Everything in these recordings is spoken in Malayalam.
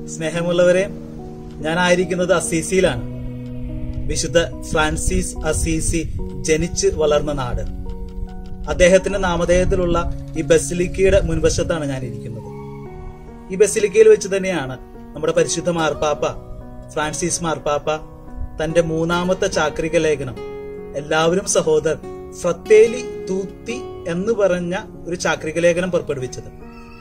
സ്നേഹമുള്ളവരെ ഞാനായിരിക്കുന്നത് അസീസിയിലാണ് വിശുദ്ധ ഫ്രാൻസിസ് അസീസി ജനിച്ച് വളർന്ന നാട് അദ്ദേഹത്തിന്റെ നാമധേയത്തിലുള്ള ഈ ബസിലിക്കയുടെ മുൻവശത്താണ് ഞാൻ ഇരിക്കുന്നത് ഈ ബസിലിക്കയിൽ വെച്ച് തന്നെയാണ് നമ്മുടെ പരിശുദ്ധ മാർപ്പാപ്പ ഫ്രാൻസിസ് മാർപ്പാപ്പ തന്റെ മൂന്നാമത്തെ ചാക്രിക ലേഖനം എല്ലാവരും സഹോദർ ഫ്രത്തേലി തൂത്തി എന്ന് പറഞ്ഞ ഒരു ചാക്രിക ലേഖനം പുറപ്പെടുവിച്ചത്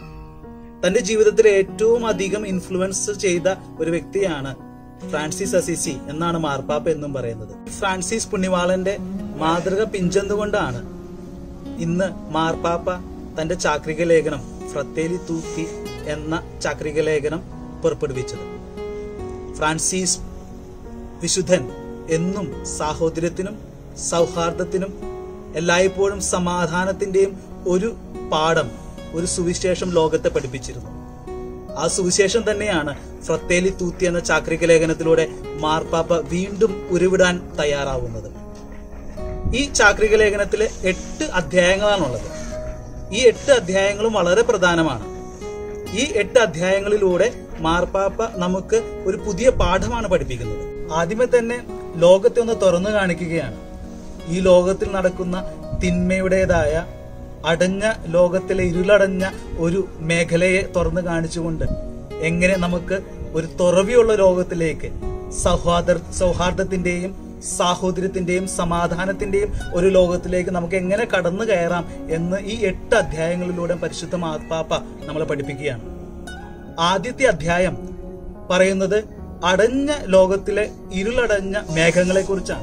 തന്റെ ജീവിതത്തിൽ ഏറ്റവും അധികം ഇൻഫ്ലുവൻസ് ചെയ്ത ഒരു വ്യക്തിയാണ് ഫ്രാൻസിസ് അസിസി എന്നാണ് മാർപ്പാപ്പ എന്നും പറയുന്നത് ഫ്രാൻസിസ് പുണ്യവാളന്റെ മാതൃക പിഞ്ചെന്നുകൊണ്ടാണ് ഇന്ന് മാർപ്പാപ്പ തന്റെ ചാക്രിക ലേഖനം ഫ്രത്തേലി തൂത്തി എന്ന ചാക്രിക ലേഖനം പുറപ്പെടുവിച്ചത് ഫ്രാൻസിസ് വിശുദ്ധൻ എന്നും സാഹോദര്യത്തിനും സൗഹാർദ്ദത്തിനും എല്ലായ്പ്പോഴും സമാധാനത്തിന്റെയും ഒരു പാഠം ഒരു സുവിശേഷം ലോകത്തെ പഠിപ്പിച്ചിരുന്നു ആ സുവിശേഷം തന്നെയാണ് ഫ്രത്തേലി തൂത്തി എന്ന ചാക്രിക ലേഖനത്തിലൂടെ മാർപ്പാപ്പ വീണ്ടും ഉരുവിടാൻ തയ്യാറാവുന്നത് ഈ ചാക്രിക ലേഖനത്തിലെ എട്ട് അധ്യായങ്ങളാണുള്ളത് ഈ എട്ട് അധ്യായങ്ങളും വളരെ പ്രധാനമാണ് ഈ എട്ട് അധ്യായങ്ങളിലൂടെ മാർപ്പാപ്പ നമുക്ക് ഒരു പുതിയ പാഠമാണ് പഠിപ്പിക്കുന്നത് ആദ്യമേ തന്നെ ലോകത്തെ ഒന്ന് തുറന്നു കാണിക്കുകയാണ് ഈ ലോകത്തിൽ നടക്കുന്ന തിന്മയുടേതായ അടഞ്ഞ ലോകത്തിലെ ഇരുളടഞ്ഞ ഒരു മേഖലയെ തുറന്നു കാണിച്ചുകൊണ്ട് എങ്ങനെ നമുക്ക് ഒരു തുറവിയുള്ള ലോകത്തിലേക്ക് സൗഹാർദ്ദ സൗഹാർദ്ദത്തിന്റെയും സാഹോദര്യത്തിന്റെയും സമാധാനത്തിന്റെയും ഒരു ലോകത്തിലേക്ക് നമുക്ക് എങ്ങനെ കടന്നു കയറാം എന്ന് ഈ എട്ട് അധ്യായങ്ങളിലൂടെ പരിശുദ്ധ മാർപ്പാപ്പ നമ്മളെ പഠിപ്പിക്കുകയാണ് ആദ്യത്തെ അധ്യായം പറയുന്നത് അടഞ്ഞ ലോകത്തിലെ ഇരുളടഞ്ഞ മേഘങ്ങളെ കുറിച്ചാണ്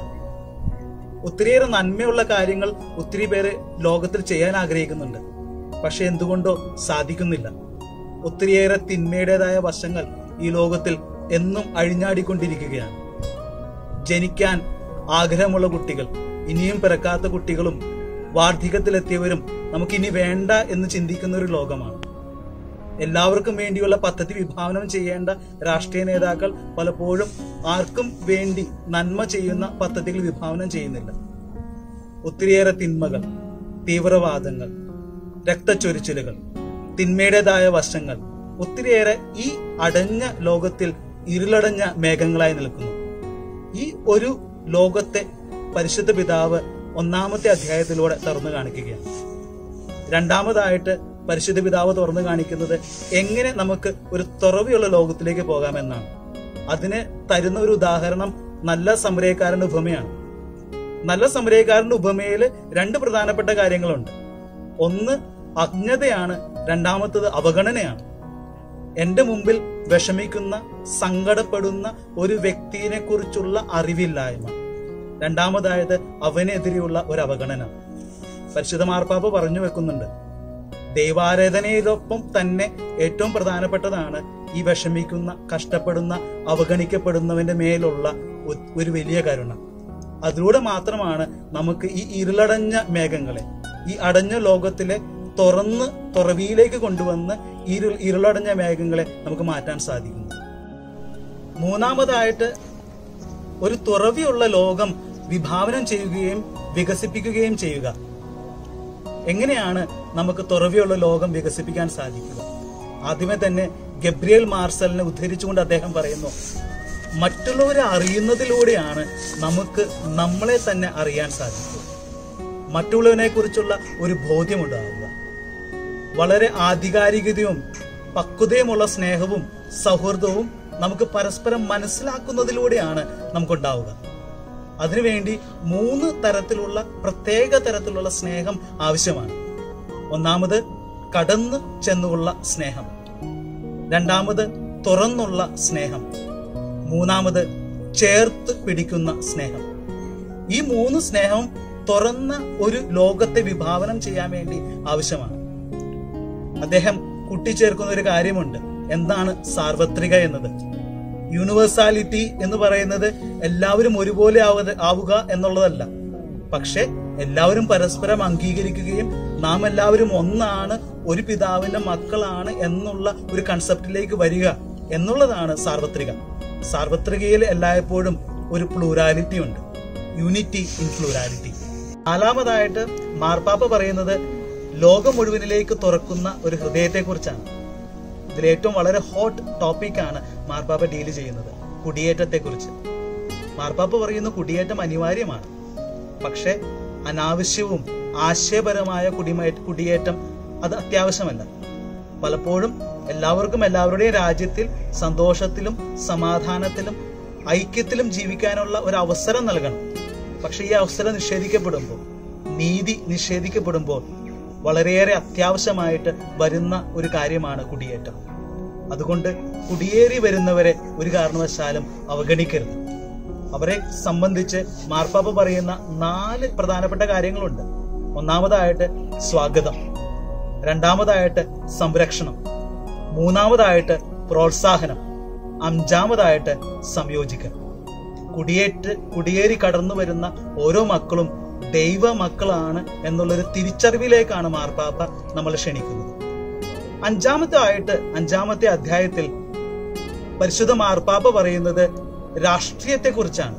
ഒത്തിരിയേറെ നന്മയുള്ള കാര്യങ്ങൾ ഒത്തിരി പേര് ലോകത്തിൽ ചെയ്യാൻ ആഗ്രഹിക്കുന്നുണ്ട് പക്ഷെ എന്തുകൊണ്ടോ സാധിക്കുന്നില്ല ഒത്തിരിയേറെ തിന്മയുടേതായ വശങ്ങൾ ഈ ലോകത്തിൽ എന്നും അഴിഞ്ഞാടിക്കൊണ്ടിരിക്കുകയാണ് ജനിക്കാൻ ആഗ്രഹമുള്ള കുട്ടികൾ ഇനിയും പിറക്കാത്ത കുട്ടികളും വാർദ്ധക്യത്തിലെത്തിയവരും നമുക്കിനി വേണ്ട എന്ന് ചിന്തിക്കുന്ന ഒരു ലോകമാണ് എല്ലാവർക്കും വേണ്ടിയുള്ള പദ്ധതി വിഭാവനം ചെയ്യേണ്ട രാഷ്ട്രീയ നേതാക്കൾ പലപ്പോഴും ആർക്കും വേണ്ടി നന്മ ചെയ്യുന്ന പദ്ധതികൾ വിഭാവനം ചെയ്യുന്നില്ല ഒത്തിരിയേറെ തിന്മകൾ തീവ്രവാദങ്ങൾ രക്തച്ചൊരിച്ചിലുകൾ തിന്മയുടേതായ വശങ്ങൾ ഒത്തിരിയേറെ ഈ അടഞ്ഞ ലോകത്തിൽ ഇരുളടഞ്ഞ മേഘങ്ങളായി നിൽക്കുന്നു ഈ ഒരു ലോകത്തെ പരിശുദ്ധ പിതാവ് ഒന്നാമത്തെ അധ്യായത്തിലൂടെ തുറന്നു കാണിക്കുകയാണ് രണ്ടാമതായിട്ട് പരിശുദ്ധ പിതാവ് തുറന്നു കാണിക്കുന്നത് എങ്ങനെ നമുക്ക് ഒരു തുറവിയുള്ള ലോകത്തിലേക്ക് പോകാമെന്നാണ് അതിന് തരുന്ന ഒരു ഉദാഹരണം നല്ല സമരക്കാരന്റെ ഉപമയാണ് നല്ല സമരക്കാരന്റെ ഉപമയിൽ രണ്ട് പ്രധാനപ്പെട്ട കാര്യങ്ങളുണ്ട് ഒന്ന് അജ്ഞതയാണ് രണ്ടാമത്തത് അവഗണനയാണ് എന്റെ മുമ്പിൽ വിഷമിക്കുന്ന സങ്കടപ്പെടുന്ന ഒരു വ്യക്തിയെ കുറിച്ചുള്ള അറിവില്ലായ്മ രണ്ടാമതായത് അവനെതിരെയുള്ള ഒരു അവഗണന പരിശുദ്ധ മാർപ്പാപ്പ പറഞ്ഞു വെക്കുന്നുണ്ട് ദൈവാരാധനയിലൊപ്പം തന്നെ ഏറ്റവും പ്രധാനപ്പെട്ടതാണ് ഈ വിഷമിക്കുന്ന കഷ്ടപ്പെടുന്ന അവഗണിക്കപ്പെടുന്നവന്റെ മേലുള്ള ഒ- ഒരു വലിയ കരുണ അതിലൂടെ മാത്രമാണ് നമുക്ക് ഈ ഇരുളടഞ്ഞ മേഘങ്ങളെ ഈ അടഞ്ഞ ലോകത്തിലെ തുറന്ന് തുറവിയിലേക്ക് കൊണ്ടുവന്ന് ഇരുൾ ഇരുളടഞ്ഞ മേഘങ്ങളെ നമുക്ക് മാറ്റാൻ സാധിക്കുന്നു മൂന്നാമതായിട്ട് ഒരു തുറവിയുള്ള ലോകം വിഭാവനം ചെയ്യുകയും വികസിപ്പിക്കുകയും ചെയ്യുക എങ്ങനെയാണ് നമുക്ക് തുറവിയുള്ള ലോകം വികസിപ്പിക്കാൻ സാധിക്കുക ആദ്യമേ തന്നെ ഗബ്രിയേൽ മാർസലിനെ ഉദ്ധരിച്ചുകൊണ്ട് അദ്ദേഹം പറയുന്നു മറ്റുള്ളവരെ അറിയുന്നതിലൂടെയാണ് നമുക്ക് നമ്മളെ തന്നെ അറിയാൻ സാധിക്കുക മറ്റുള്ളവനെ കുറിച്ചുള്ള ഒരു ബോധ്യമുണ്ടാകുക വളരെ ആധികാരികതയും പക്വതയുമുള്ള സ്നേഹവും സൗഹൃദവും നമുക്ക് പരസ്പരം മനസ്സിലാക്കുന്നതിലൂടെയാണ് നമുക്കുണ്ടാവുക അതിനുവേണ്ടി മൂന്ന് തരത്തിലുള്ള പ്രത്യേക തരത്തിലുള്ള സ്നേഹം ആവശ്യമാണ് ഒന്നാമത് കടന്നു ചെന്നുള്ള സ്നേഹം രണ്ടാമത് തുറന്നുള്ള സ്നേഹം മൂന്നാമത് ചേർത്ത് പിടിക്കുന്ന സ്നേഹം ഈ മൂന്ന് സ്നേഹം തുറന്ന ഒരു ലോകത്തെ വിഭാവനം ചെയ്യാൻ വേണ്ടി ആവശ്യമാണ് അദ്ദേഹം കൂട്ടിച്ചേർക്കുന്ന ഒരു കാര്യമുണ്ട് എന്താണ് സാർവത്രിക എന്നത് യൂണിവേഴ്സാലിറ്റി എന്ന് പറയുന്നത് എല്ലാവരും ഒരുപോലെ ആവുക- ആവുക എന്നുള്ളതല്ല പക്ഷെ എല്ലാവരും പരസ്പരം അംഗീകരിക്കുകയും നാം എല്ലാവരും ഒന്നാണ് ഒരു പിതാവിന്റെ മക്കളാണ് എന്നുള്ള ഒരു കൺസെപ്റ്റിലേക്ക് വരിക എന്നുള്ളതാണ് സാർവത്രിക സാർവത്രികയിൽ എല്ലായ്പ്പോഴും ഒരു പ്ലൂരാലിറ്റി ഉണ്ട് യൂണിറ്റി ഇൻ പ്ലൂരാലിറ്റി നാലാമതായിട്ട് മാർപ്പാപ്പ പറയുന്നത് ലോകം മുഴുവനിലേക്ക് തുറക്കുന്ന ഒരു ഹൃദയത്തെക്കുറിച്ചാണ് ഇതിൽ ഏറ്റവും വളരെ ഹോട്ട് ടോപ്പിക്കാണ് മാർപ്പാപ്പ ഡീൽ ചെയ്യുന്നത് കുടിയേറ്റത്തെക്കുറിച്ച് മാർപ്പാപ്പ പറയുന്നു കുടിയേറ്റം അനിവാര്യമാണ് പക്ഷെ അനാവശ്യവും ആശയപരമായ കുടിമേ കുടിയേറ്റം അത് അത്യാവശ്യമല്ല പലപ്പോഴും എല്ലാവർക്കും എല്ലാവരുടെയും രാജ്യത്തിൽ സന്തോഷത്തിലും സമാധാനത്തിലും ഐക്യത്തിലും ജീവിക്കാനുള്ള ഒരു അവസരം നൽകണം പക്ഷെ ഈ അവസരം നിഷേധിക്കപ്പെടുമ്പോൾ നീതി നിഷേധിക്കപ്പെടുമ്പോൾ വളരെയേറെ അത്യാവശ്യമായിട്ട് വരുന്ന ഒരു കാര്യമാണ് കുടിയേറ്റം അതുകൊണ്ട് കുടിയേറി വരുന്നവരെ ഒരു കാരണവശാലും അവഗണിക്കരുത് അവരെ സംബന്ധിച്ച് മാർപ്പാപ്പ പറയുന്ന നാല് പ്രധാനപ്പെട്ട കാര്യങ്ങളുണ്ട് ഒന്നാമതായിട്ട് സ്വാഗതം രണ്ടാമതായിട്ട് സംരക്ഷണം മൂന്നാമതായിട്ട് പ്രോത്സാഹനം അഞ്ചാമതായിട്ട് സംയോജിക്കൽ കുടിയേറ്റ് കുടിയേറി കടന്നു വരുന്ന ഓരോ മക്കളും ദൈവ മക്കളാണ് എന്നുള്ളൊരു തിരിച്ചറിവിലേക്കാണ് മാർപ്പാപ്പ നമ്മൾ ക്ഷണിക്കുന്നത് അഞ്ചാമത്തെ ആയിട്ട് അഞ്ചാമത്തെ അധ്യായത്തിൽ പരിശുദ്ധ മാർപ്പാപ്പ പറയുന്നത് രാഷ്ട്രീയത്തെ കുറിച്ചാണ്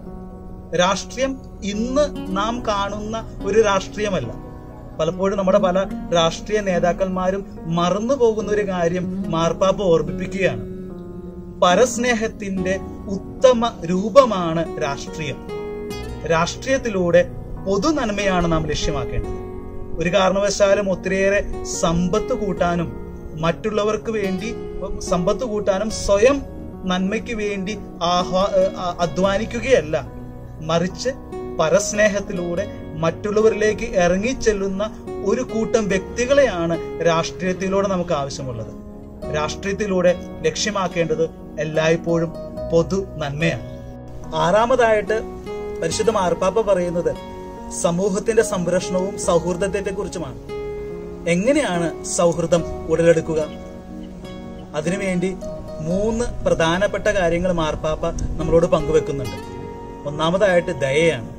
രാഷ്ട്രീയം ഇന്ന് നാം കാണുന്ന ഒരു രാഷ്ട്രീയമല്ല പലപ്പോഴും നമ്മുടെ പല രാഷ്ട്രീയ നേതാക്കന്മാരും മറന്നു പോകുന്ന ഒരു കാര്യം മാർപ്പാപ്പ ഓർമ്മിപ്പിക്കുകയാണ് പരസ്നേഹത്തിന്റെ ഉത്തമ രൂപമാണ് രാഷ്ട്രീയം രാഷ്ട്രീയത്തിലൂടെ പൊതു നന്മയാണ് നാം ലക്ഷ്യമാക്കേണ്ടത് ഒരു കാരണവശാലും ഒത്തിരിയേറെ സമ്പത്ത് കൂട്ടാനും മറ്റുള്ളവർക്ക് വേണ്ടി സമ്പത്ത് കൂട്ടാനും സ്വയം നന്മയ്ക്ക് വേണ്ടി ആഹ്വാ ആ- അധ്വാനിക്കുകയല്ല മറിച്ച് പരസ്നേഹത്തിലൂടെ മറ്റുള്ളവരിലേക്ക് ഇറങ്ങിച്ചെല്ലുന്ന ഒരു കൂട്ടം വ്യക്തികളെയാണ് രാഷ്ട്രീയത്തിലൂടെ നമുക്ക് ആവശ്യമുള്ളത് രാഷ്ട്രീയത്തിലൂടെ ലക്ഷ്യമാക്കേണ്ടത് എല്ലായ്പ്പോഴും പൊതു നന്മയാണ് ആറാമതായിട്ട് പരിശുദ്ധ മാർപ്പാപ്പ പറയുന്നത് സമൂഹത്തിന്റെ സംരക്ഷണവും സൗഹൃദത്തെ കുറിച്ചുമാണ് എങ്ങനെയാണ് സൗഹൃദം ഉടലെടുക്കുക അതിനുവേണ്ടി മൂന്ന് പ്രധാനപ്പെട്ട കാര്യങ്ങൾ മാർപ്പാപ്പ നമ്മളോട് പങ്കുവെക്കുന്നുണ്ട് ഒന്നാമതായിട്ട് ദയയാണ്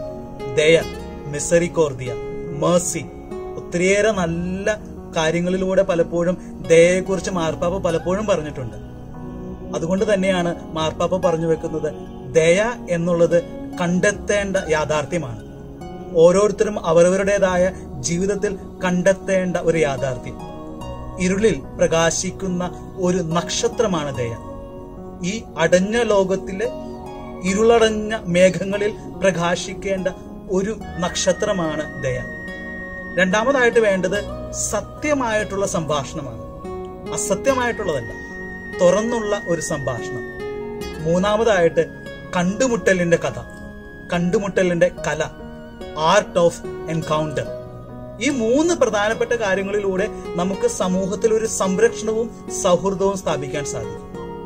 ദയ മിസറിക്കോർദിയ മേഴ്സി ഒത്തിരിയേറെ നല്ല കാര്യങ്ങളിലൂടെ പലപ്പോഴും ദയയെക്കുറിച്ച് മാർപ്പാപ്പ പലപ്പോഴും പറഞ്ഞിട്ടുണ്ട് അതുകൊണ്ട് തന്നെയാണ് മാർപ്പാപ്പ പറഞ്ഞു വെക്കുന്നത് ദയ എന്നുള്ളത് കണ്ടെത്തേണ്ട യാഥാർത്ഥ്യമാണ് ഓരോരുത്തരും അവരവരുടേതായ ജീവിതത്തിൽ കണ്ടെത്തേണ്ട ഒരു യാഥാർത്ഥ്യം ഇരുളിൽ പ്രകാശിക്കുന്ന ഒരു നക്ഷത്രമാണ് ദയ ഈ അടഞ്ഞ ലോകത്തിലെ ഇരുളടഞ്ഞ മേഘങ്ങളിൽ പ്രകാശിക്കേണ്ട ഒരു നക്ഷത്രമാണ് ദയ രണ്ടാമതായിട്ട് വേണ്ടത് സത്യമായിട്ടുള്ള സംഭാഷണമാണ് അസത്യമായിട്ടുള്ളതല്ല തുറന്നുള്ള ഒരു സംഭാഷണം മൂന്നാമതായിട്ട് കണ്ടുമുട്ടലിന്റെ കഥ കണ്ടുമുട്ടലിന്റെ കല ആർട്ട് ഓഫ് എൻകൗണ്ടർ ഈ മൂന്ന് പ്രധാനപ്പെട്ട കാര്യങ്ങളിലൂടെ നമുക്ക് സമൂഹത്തിൽ ഒരു സംരക്ഷണവും സൗഹൃദവും സ്ഥാപിക്കാൻ സാധിക്കും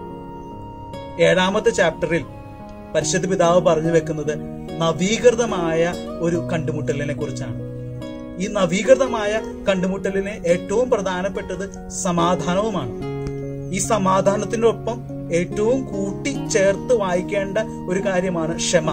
ഏഴാമത്തെ ചാപ്റ്ററിൽ പരിശുദ്ധ പിതാവ് പറഞ്ഞു വെക്കുന്നത് നവീകൃതമായ ഒരു കണ്ടുമുട്ടലിനെ കുറിച്ചാണ് ഈ നവീകൃതമായ കണ്ടുമുട്ടലിന് ഏറ്റവും പ്രധാനപ്പെട്ടത് സമാധാനവുമാണ് ഈ സമാധാനത്തിനൊപ്പം ഏറ്റവും കൂട്ടി ചേർത്ത് വായിക്കേണ്ട ഒരു കാര്യമാണ് ക്ഷമ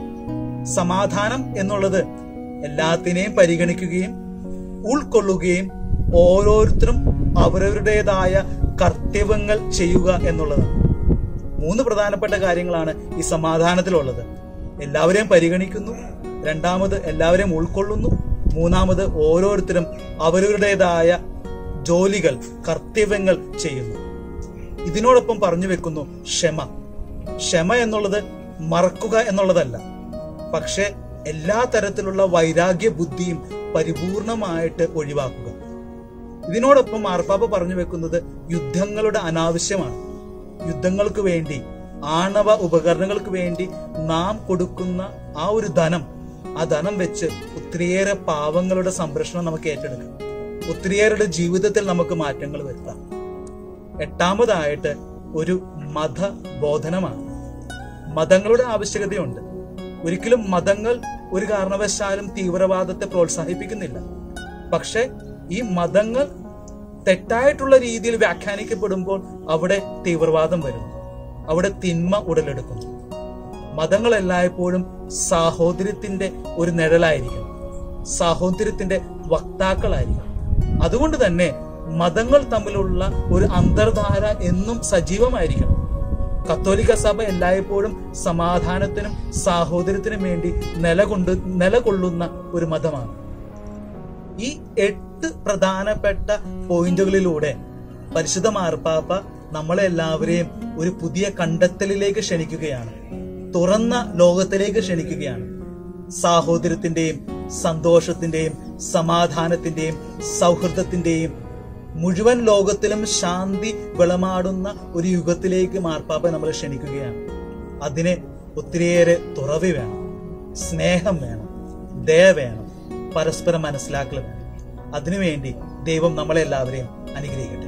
സമാധാനം എന്നുള്ളത് എല്ലാത്തിനെയും പരിഗണിക്കുകയും ഉൾക്കൊള്ളുകയും ഓരോരുത്തരും അവരവരുടേതായ കർത്തവ്യങ്ങൾ ചെയ്യുക എന്നുള്ളതാണ് മൂന്ന് പ്രധാനപ്പെട്ട കാര്യങ്ങളാണ് ഈ സമാധാനത്തിലുള്ളത് എല്ലാവരെയും പരിഗണിക്കുന്നു രണ്ടാമത് എല്ലാവരെയും ഉൾക്കൊള്ളുന്നു മൂന്നാമത് ഓരോരുത്തരും അവരവരുടേതായ ജോലികൾ കർത്തവ്യങ്ങൾ ചെയ്യുന്നു ഇതിനോടൊപ്പം പറഞ്ഞു വെക്കുന്നു ക്ഷമ ക്ഷമ എന്നുള്ളത് മറക്കുക എന്നുള്ളതല്ല പക്ഷെ എല്ലാ തരത്തിലുള്ള വൈരാഗ്യ ബുദ്ധിയും പരിപൂർണമായിട്ട് ഒഴിവാക്കുക ഇതിനോടൊപ്പം മാർപ്പാപ്പ പറഞ്ഞു വെക്കുന്നത് യുദ്ധങ്ങളുടെ അനാവശ്യമാണ് യുദ്ധങ്ങൾക്ക് വേണ്ടി ആണവ ഉപകരണങ്ങൾക്ക് വേണ്ടി നാം കൊടുക്കുന്ന ആ ഒരു ധനം ആ ധനം വെച്ച് ഒത്തിരിയേറെ പാവങ്ങളുടെ സംരക്ഷണം നമുക്ക് ഏറ്റെടുക്കാം ഒത്തിരിയേറെ ജീവിതത്തിൽ നമുക്ക് മാറ്റങ്ങൾ വരുത്താം എട്ടാമതായിട്ട് ഒരു മതബോധനമാണ് മതങ്ങളുടെ ആവശ്യകതയുണ്ട് ഒരിക്കലും മതങ്ങൾ ഒരു കാരണവശാലും തീവ്രവാദത്തെ പ്രോത്സാഹിപ്പിക്കുന്നില്ല പക്ഷെ ഈ മതങ്ങൾ തെറ്റായിട്ടുള്ള രീതിയിൽ വ്യാഖ്യാനിക്കപ്പെടുമ്പോൾ അവിടെ തീവ്രവാദം വരുന്നു അവിടെ തിന്മ ഉടലെടുക്കുന്നു മതങ്ങൾ എല്ലായ്പ്പോഴും സാഹോദര്യത്തിന്റെ ഒരു നിഴലായിരിക്കണം സാഹോദര്യത്തിന്റെ വക്താക്കളായിരിക്കണം അതുകൊണ്ട് തന്നെ മതങ്ങൾ തമ്മിലുള്ള ഒരു അന്തർധാര എന്നും സജീവമായിരിക്കണം കത്തോലിക്ക സഭ എല്ലായ്പ്പോഴും സമാധാനത്തിനും സാഹോദര്യത്തിനും വേണ്ടി നിലകൊണ്ട് നിലകൊള്ളുന്ന ഒരു മതമാണ് ഈ എട്ട് പ്രധാനപ്പെട്ട പോയിന്റുകളിലൂടെ പരിശുദ്ധ മാർപ്പാപ്പ നമ്മളെ എല്ലാവരെയും ഒരു പുതിയ കണ്ടെത്തലിലേക്ക് ക്ഷണിക്കുകയാണ് തുറന്ന ലോകത്തിലേക്ക് ക്ഷണിക്കുകയാണ് സാഹോദര്യത്തിന്റെയും സന്തോഷത്തിന്റെയും സമാധാനത്തിന്റെയും സൗഹൃദത്തിന്റെയും മുഴുവൻ ലോകത്തിലും ശാന്തി വിളമാടുന്ന ഒരു യുഗത്തിലേക്ക് മാർപ്പാപ്പ നമ്മളെ ക്ഷണിക്കുകയാണ് അതിന് ഒത്തിരിയേറെ തുറവി വേണം സ്നേഹം വേണം ദയ വേണം പരസ്പരം മനസ്സിലാക്കൽ വേണം അതിനുവേണ്ടി ദൈവം നമ്മളെ എല്ലാവരെയും അനുഗ്രഹിക്കട്ടെ